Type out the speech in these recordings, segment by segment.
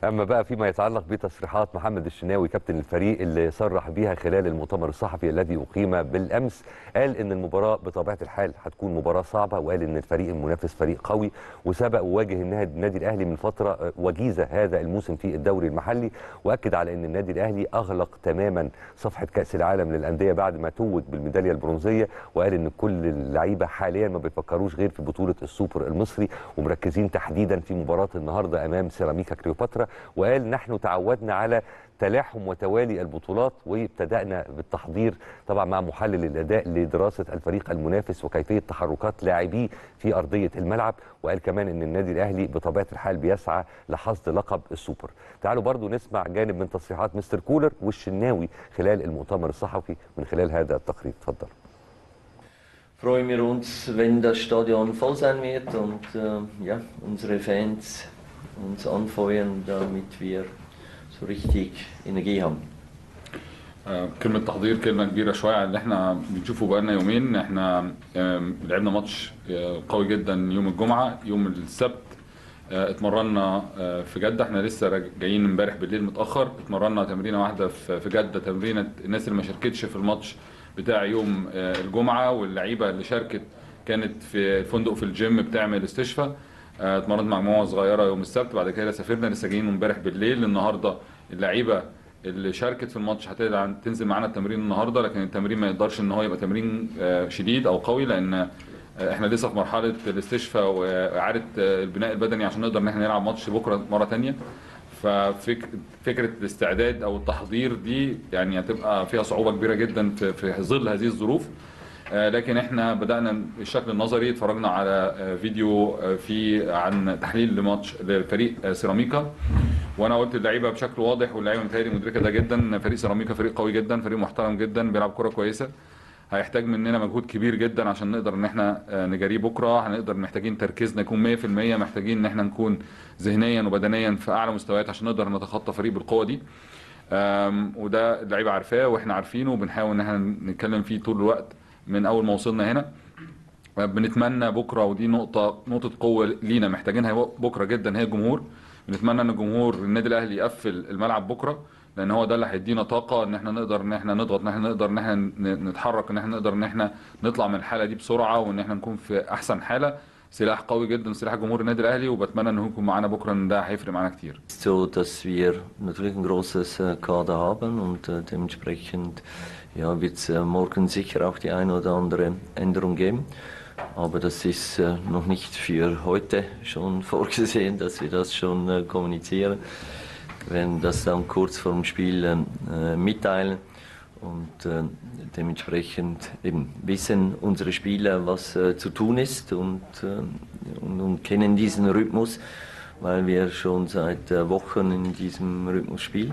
اما بقى فيما يتعلق بتصريحات محمد الشناوي كابتن الفريق اللي صرح بيها خلال المؤتمر الصحفي الذي اقيم بالامس قال ان المباراه بطبيعه الحال هتكون مباراه صعبه وقال ان الفريق المنافس فريق قوي وسبق وواجه النادي الاهلي من فتره وجيزه هذا الموسم في الدوري المحلي واكد على ان النادي الاهلي اغلق تماما صفحه كاس العالم للانديه بعد ما توج بالميداليه البرونزيه وقال ان كل اللعيبه حاليا ما بيفكروش غير في بطوله السوبر المصري ومركزين تحديدا في مباراه النهارده امام سيراميكا كليوباترا وقال نحن تعودنا على تلاحم وتوالي البطولات وابتدأنا بالتحضير طبعا مع محلل الأداء لدراسة الفريق المنافس وكيفية تحركات لاعبيه في أرضية الملعب وقال كمان أن النادي الأهلي بطبيعة الحال بيسعى لحصد لقب السوبر تعالوا برضو نسمع جانب من تصريحات مستر كولر والشناوي خلال المؤتمر الصحفي من خلال هذا التقرير اتفضل freuen wir uns, wenn das Stadion voll sein wird und äh, ja, unsere Fans uns anfeuern, damit wir so richtig Energie haben. آه، كلمة تحضير كلمة كبيرة شوية على اللي احنا بنشوفه بقالنا يومين احنا آم، لعبنا ماتش آه، قوي جدا يوم الجمعة يوم السبت آه، اتمرنا آه، في جدة احنا لسه راج- جايين امبارح بالليل متأخر اتمرنا تمرينة واحدة في في جدة تمرينة الناس اللي ما شاركتش في الماتش بتاع يوم آه، الجمعة واللعيبة اللي شاركت كانت في الفندق في الجيم بتعمل استشفاء آه، اتمرنت مع مجموعة صغيرة يوم السبت بعد كده سافرنا لسه جايين امبارح بالليل النهارده اللعيبة اللي شاركت في الماتش هتقدر تنزل معانا التمرين النهارده لكن التمرين ما يقدرش ان هو يبقى تمرين آه، شديد او قوي لان آه، احنا لسه في مرحله الاستشفاء واعاده آه، البناء البدني عشان نقدر ان احنا نلعب ماتش بكره مره تانية ففكره الاستعداد او التحضير دي يعني هتبقى فيها صعوبه كبيره جدا في في ظل هذه الظروف آه، لكن احنا بدانا بالشكل النظري اتفرجنا على آه، فيديو آه، في عن تحليل لماتش لفريق آه، سيراميكا وانا قلت اللعيبه بشكل واضح واللعيبه متهيألي مدركه ده جدا ان فريق سيراميكا فريق قوي جدا فريق محترم جدا بيلعب كره كويسه هيحتاج مننا مجهود كبير جدا عشان نقدر ان احنا آه، نجاريه بكره هنقدر محتاجين تركيزنا يكون 100% محتاجين ان احنا نكون ذهنيا وبدنيا في اعلى مستويات عشان نقدر نتخطى فريق بالقوه دي آم، وده اللعيبه عارفاه واحنا عارفينه وبنحاول ان احنا نتكلم فيه طول الوقت من اول ما وصلنا هنا بنتمنى بكره ودي نقطه نقطه قوه لينا محتاجينها بكره جدا هي الجمهور بنتمنى ان الجمهور النادي الاهلي يقفل الملعب بكره لان هو ده اللي هيدينا طاقه ان احنا نقدر ان احنا نضغط ان احنا نقدر ان احنا ن- نتحرك ان احنا نقدر ان احنا نطلع من الحاله دي بسرعه وان احنا نكون في احسن حاله سلاح قوي جدا سلاح جمهور النادي الاهلي وبتمنى ان هو يكون معانا بكره ان ده هيفرق معانا كتير So, dass wir natürlich ein großes äh, Kader haben und äh, dementsprechend ja, wird es äh, morgen sicher auch die eine oder andere Änderung geben. Aber das ist äh, noch nicht für heute schon vorgesehen, dass wir das schon äh, kommunizieren. Wir werden das dann kurz vor dem Spiel ähm, äh, mitteilen und äh, dementsprechend eben wissen unsere Spieler, was äh, zu tun ist und, äh, und, und kennen diesen Rhythmus, weil wir schon seit äh, Wochen in diesem Rhythmus spielen.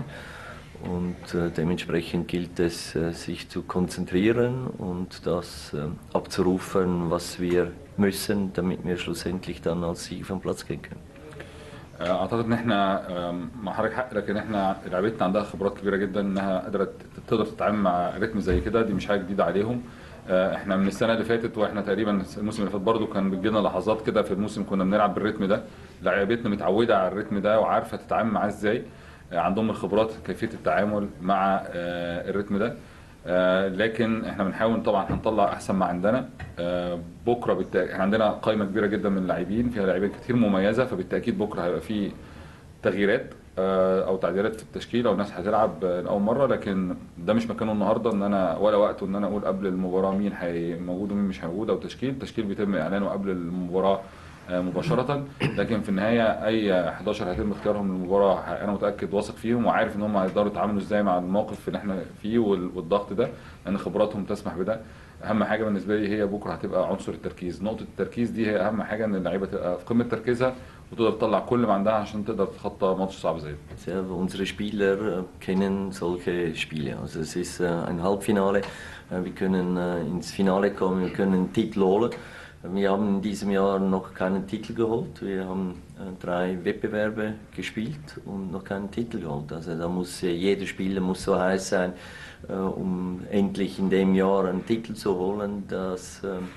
Und äh, dementsprechend gilt es, äh, sich zu konzentrieren und das äh, abzurufen, was wir müssen, damit wir schlussendlich dann als Sieger vom Platz gehen können. اعتقد ان احنا آم، مع حضرتك حق لكن احنا لعيبتنا عندها خبرات كبيره جدا انها قادره تقدر تتعامل مع رتم زي كده دي مش حاجه جديده عليهم آه، احنا من السنه اللي فاتت واحنا تقريبا الموسم اللي فات برضو كان بيجينا لحظات كده في الموسم كنا بنلعب بالرتم ده لعيبتنا متعوده على الرتم ده وعارفه تتعامل معاه ازاي آه، عندهم الخبرات كيفيه التعامل مع آه، الرتم ده آه، لكن احنا بنحاول طبعا هنطلع احسن ما عندنا آه، بكره بالتأكيد احنا عندنا قائمه كبيره جدا من اللاعبين فيها لاعبين كتير مميزه فبالتاكيد بكره هيبقى في تغييرات آه، او تعديلات في التشكيل او ناس هتلعب آه، لاول مره لكن ده مش مكانه النهارده ان انا ولا وقته ان انا اقول قبل المباراه مين هي موجود ومين مش موجود او تشكيل التشكيل بيتم اعلانه قبل المباراه آه، مباشره لكن في النهايه اي 11 هيتم اختيارهم للمباراه انا متاكد واثق فيهم وعارف ان هم هيقدروا يتعاملوا ازاي مع الموقف اللي احنا فيه وال- والضغط ده لان خبراتهم تسمح بده اهم حاجه بالنسبه لي هي بكره هتبقى عنصر التركيز نقطه التركيز دي هي اهم حاجه ان اللعيبه تبقى في قمه تركيزها وتقدر تطلع كل ما عندها عشان تقدر تتخطى ماتش صعب زي ده Ja, unsere Spieler äh, kennen solche Spiele. Also es ist äh, ein Halbfinale. Äh, Wir können äh, ins Finale kommen, wir können einen Titel holen. Wir haben in diesem Jahr noch keinen Titel geholt. Wir haben äh, drei Wettbewerbe gespielt und noch keinen Titel geholt. Also da muss äh, jeder Spieler muss so heiß sein, äh, um endlich in dem Jahr einen Titel zu holen, dass äh,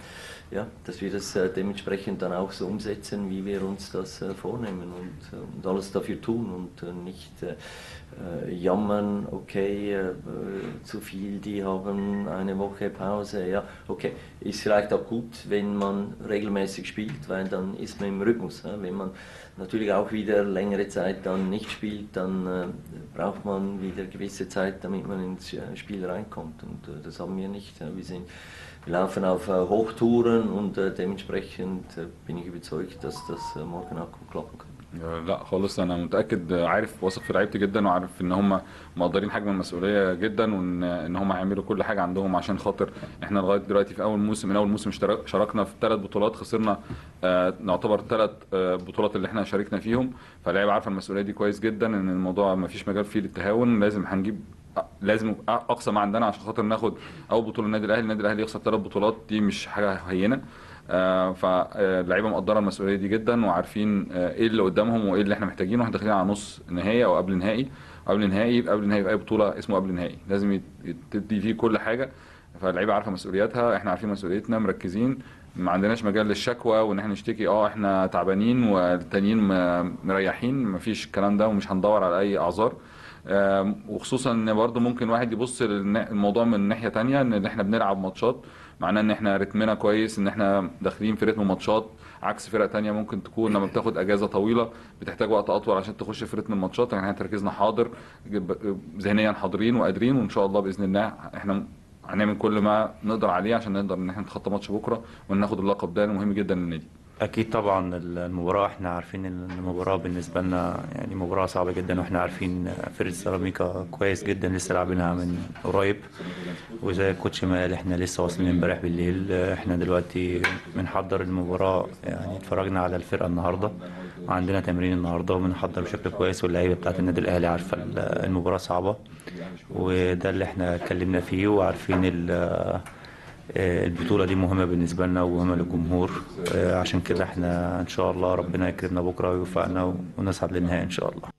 ja, dass wir das äh, dementsprechend dann auch so umsetzen, wie wir uns das äh, vornehmen und, äh, und alles dafür tun und äh, nicht äh, äh, jammern, okay, äh, zu viel, die haben eine Woche Pause, ja, okay, ist vielleicht auch gut, wenn man regelmäßig spielt, weil dann ist man im Rhythmus. Ja? Wenn man natürlich auch wieder längere Zeit dann nicht spielt, dann äh, braucht man wieder gewisse Zeit, damit man ins äh, Spiel reinkommt und äh, das haben wir nicht. Ja? Wir, sind, wir laufen auf äh, Hochtouren und äh, dementsprechend äh, bin ich überzeugt, dass das äh, morgen auch gut klappen kann. لا خالص انا متاكد عارف واثق في لعيبتي جدا وعارف ان هم مقدرين حجم المسؤوليه جدا وان ان هم هيعملوا كل حاجه عندهم عشان خاطر احنا لغايه دلوقتي في اول موسم من اول موسم اشترك شاركنا في ثلاث بطولات خسرنا آه نعتبر ثلاث آه بطولات اللي احنا شاركنا فيهم فاللعيبه عارفه المسؤوليه دي كويس جدا ان الموضوع ما فيش مجال فيه للتهاون لازم هنجيب لازم اقصى ما عندنا عشان خاطر ناخد اول بطوله النادي الاهلي النادي الاهلي يخسر ثلاث بطولات دي مش حاجه هينه آه، فاللعيبه مقدره المسؤوليه دي جدا وعارفين آه، ايه اللي قدامهم وايه اللي احنا محتاجينه احنا داخلين على نص نهائي او قبل نهائي قبل نهائي قبل نهائي في اي بطوله اسمه قبل نهائي لازم يت- تدي فيه كل حاجه فاللعيبه عارفه مسؤولياتها احنا عارفين مسؤوليتنا مركزين ما عندناش مجال للشكوى وان احنا نشتكي اه احنا تعبانين والتانيين م- مريحين مفيش الكلام ده ومش هندور على اي اعذار آم، وخصوصا ان برضو ممكن واحد يبص للموضوع من ناحيه تانية ان احنا بنلعب ماتشات معناه ان احنا رتمنا كويس ان احنا داخلين في رتم ماتشات عكس فرق تانية ممكن تكون لما بتاخد اجازه طويله بتحتاج وقت اطول عشان تخش في رتم الماتشات لكن احنا تركيزنا حاضر جب- ذهنيا حاضرين وقادرين وان شاء الله باذن الله احنا هنعمل كل ما نقدر عليه عشان نقدر ان احنا نتخطى ماتش بكره وناخد اللقب ده مهم جدا للنادي أكيد طبعا المباراة احنا عارفين إن المباراة بالنسبة لنا يعني مباراة صعبة جدا واحنا عارفين فرقة سيراميكا كويس جدا لسه لاعبينها من قريب وزي الكوتش ما قال احنا لسه واصلين امبارح بالليل احنا دلوقتي بنحضر المباراة يعني اتفرجنا على الفرقة النهاردة وعندنا تمرين النهاردة وبنحضر بشكل كويس واللعيبة بتاعت النادي الأهلي عارفة المباراة صعبة وده اللي احنا اتكلمنا فيه وعارفين ال- آه، البطولة دي مهمة بالنسبة لنا ومهمة للجمهور آه، عشان كده احنا ان شاء الله ربنا يكرمنا بكرة ويوفقنا ونصعد للنهائي ان شاء الله